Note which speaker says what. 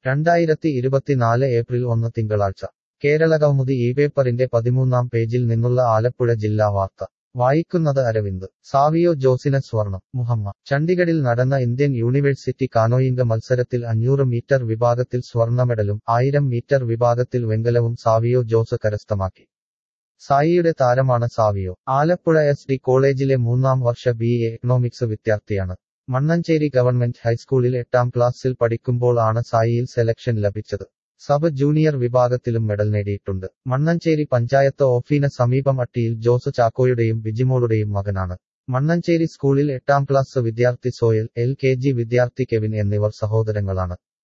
Speaker 1: രണ്ടായിരത്തി ഇരുപത്തിനാല് ഏപ്രിൽ ഒന്ന് തിങ്കളാഴ്ച കേരളകൗമുദി ഈ പേപ്പറിന്റെ പതിമൂന്നാം പേജിൽ നിന്നുള്ള ആലപ്പുഴ ജില്ലാ വാർത്ത വായിക്കുന്നത് അരവിന്ദ് സാവിയോ ജോസിന് സ്വർണം മുഹമ്മ ചണ്ഡിഗഡിൽ നടന്ന ഇന്ത്യൻ യൂണിവേഴ്സിറ്റി കാനോയിംഗ് മത്സരത്തിൽ അഞ്ഞൂറ് മീറ്റർ വിഭാഗത്തിൽ സ്വർണ്ണ മെഡലും ആയിരം മീറ്റർ വിഭാഗത്തിൽ വെങ്കലവും സാവിയോ ജോസ് കരസ്ഥമാക്കി സായിയുടെ താരമാണ് സാവിയോ ആലപ്പുഴ എസ് ഡി കോളേജിലെ മൂന്നാം വർഷ ബി എ എക്കണോമിക്സ് വിദ്യാർത്ഥിയാണ് മണ്ണഞ്ചേരി ഗവൺമെന്റ് ഹൈസ്കൂളിൽ എട്ടാം ക്ലാസ്സിൽ പഠിക്കുമ്പോൾ ആണ് സായിയിൽ സെലക്ഷൻ ലഭിച്ചത് സബ് ജൂനിയർ വിഭാഗത്തിലും മെഡൽ നേടിയിട്ടുണ്ട് മണ്ണഞ്ചേരി പഞ്ചായത്ത് ഓഫീന് സമീപം അട്ടിയിൽ ജോസ് ചാക്കോയുടെയും ബിജിമോളുടെയും മകനാണ് മണ്ണഞ്ചേരി സ്കൂളിൽ എട്ടാം ക്ലാസ് വിദ്യാർത്ഥി സോയൽ എൽ കെ ജി വിദ്യാർത്ഥി കെവിൻ എന്നിവർ സഹോദരങ്ങളാണ്